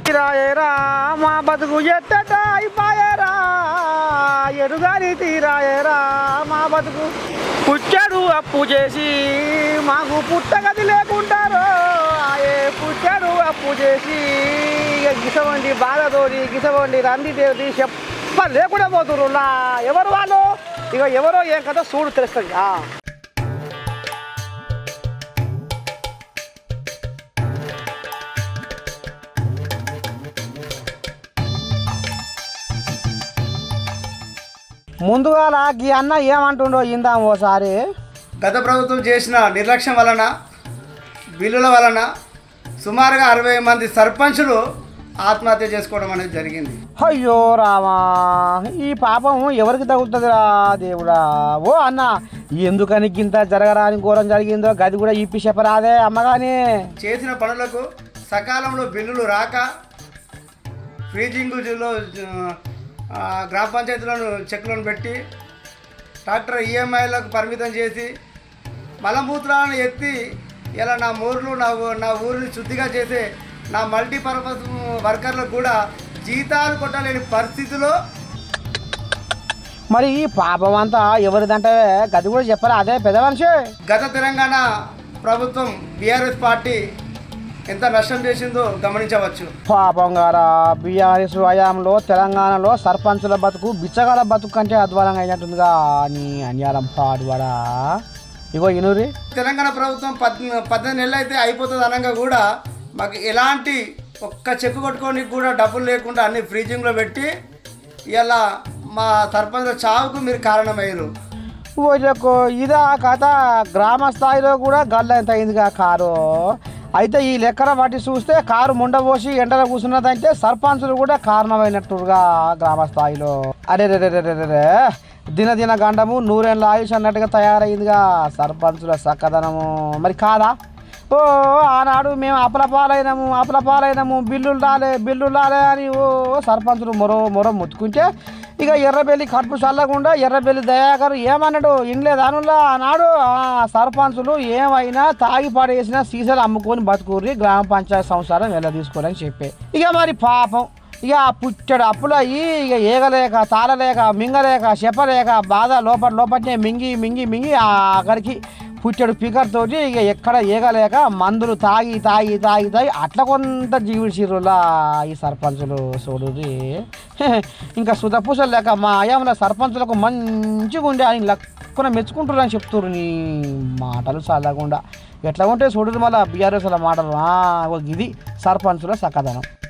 తీరాయరా మా బతుకు ఎత్తట అయిపోయారా ఎరుగాని తీరాయరా మా బతుకు పుచ్చాడు అప్పు చేసి మాకు పుట్టగది లేకుంటారో ఆయే పుచ్చాడు అప్పు చేసి ఇక గిసవండి బాధతోటి గిసవండి రంది తేది చెప్ప లేకుండా పోతుర్రులా ఎవరు వాళ్ళు ఇక ఎవరో ఏం కదా చూడు తెలుస్తుంది ఆ. ముందుగా ఈ అన్న ఏమంటుండో ఇందాం ఓసారి గత ప్రభుత్వం చేసిన నిర్లక్ష్యం వలన బిల్లుల వలన సుమారుగా అరవై మంది సర్పంచులు ఆత్మహత్య చేసుకోవడం అనేది జరిగింది అయ్యో రామా ఈ పాపం ఎవరికి తగులుతుందిరా దేవుడా ఓ అన్న ఎందుకని ఇంత జరగరాని ఘోరం జరిగిందో గది కూడా ఇప్పి చెప్పరాదే అమ్మగాని చేసిన పనులకు సకాలంలో బిల్లులు రాక ఫ్రీజింగ్లో ఆ, గ్రామ పంచాయతీలను చెక్లను పెట్టి ట్రాక్టర్ ఈఎంఐలకు పరిమితం చేసి మలమూత్రాలను ఎత్తి ఇలా నా ఊర్లు నా ఊ- నా ఊరిని శుద్ధిగా చేసే నా మల్టీపర్పస్ వర్కర్లకు కూడా జీతాలు కొట్టలేని పరిస్థితిలో మరి ఈ పాపం అంతా ఎవరిదంటే గది కూడా చెప్పరా అదే పెద్ద మనిషి గత తెలంగాణ ప్రభుత్వం బీఆర్ఎస్ పార్టీ ఎంత నష్టం చేసిందో గమనించవచ్చు పాపం గారా బీఆర్ఎస్ హయాంలో తెలంగాణలో సర్పంచుల బతుకు బిచ్చగాల బతుకు కంటే అధ్వానంగా అయినట్టుందిగా నీ అన్యాలం పాడువాడా ఇగో ఇనూరి తెలంగాణ ప్రభుత్వం పద్ పద్దెనిమిది నెలలు అయితే అయిపోతుంది అనగా కూడా మాకు ఎలాంటి ఒక్క చెక్కు కొట్టుకోనికి కూడా డబ్బులు లేకుండా అన్ని ఫ్రీజింగ్లో పెట్టి ఇలా మా సర్పంచ్ చావుకు మీరు కారణమయ్యారు ఓజకు ఇదా కథ గ్రామ స్థాయిలో కూడా గల్లంత అయిందిగా కారు అయితే ఈ లెక్కన వాటి చూస్తే కారు ముండబోసి ఎండలో కూర్చున్నదంటే సర్పంచులు కూడా కారణమైనట్టుగా గ్రామ స్థాయిలో అరే రే రే రే రే రే దినదిన గండము నూరేళ్ళ ఆయుష్ అన్నట్టుగా తయారైందిగా సర్పంచుల చక్కదనము మరి కాదా ఓ ఆనాడు మేము అపలపాలైనము అపలపాలైనము బిల్లులు రాలే బిల్లులు రాలే అని ఓ సర్పంచులు మొరో మొరో ముత్తుకుంటే ఇక ఎర్రబెల్లి కడుపు చల్లకుండా ఎర్రబెల్లి దయాకర్ ఏమన్నాడు ఇంగ్లేదానులా ఆనాడు ఆ సర్పంచులు ఏమైనా తాగి పడేసిన సీసాలు అమ్ముకొని బతుకూరి గ్రామ పంచాయతీ సంవత్సరం వెళ్ళ తీసుకోరని చెప్పే ఇక మరి పాపం ఇక ఆ పుట్టడు అప్పులు అయ్యి ఇక ఏగలేక తాళలేక మింగలేక చెప్పలేక బాధ లోపల లోపలనే మింగి మింగి మింగి ఆఖరికి పుట్టడు పికర్ తోటి ఇక ఎక్కడ ఏగలేక మందులు తాగి తాగి తాగి తాగి అట్లా కొంత జీవించిర్రులా ఈ సర్పంచులు చూడుది ఇంకా సుధపూసలు లేక మా అయ్యమ్మల సర్పంచులకు మంచిగా ఉండే అని లక్కున మెచ్చుకుంటారు అని చెప్తుర్రు నీ మాటలు చల్లకుండా ఎట్లా ఉంటే చూడరు మళ్ళీ బీఆర్ఎస్ల మాటలు ఆ, ఓ ఇది సర్పంచుల సక్కదనం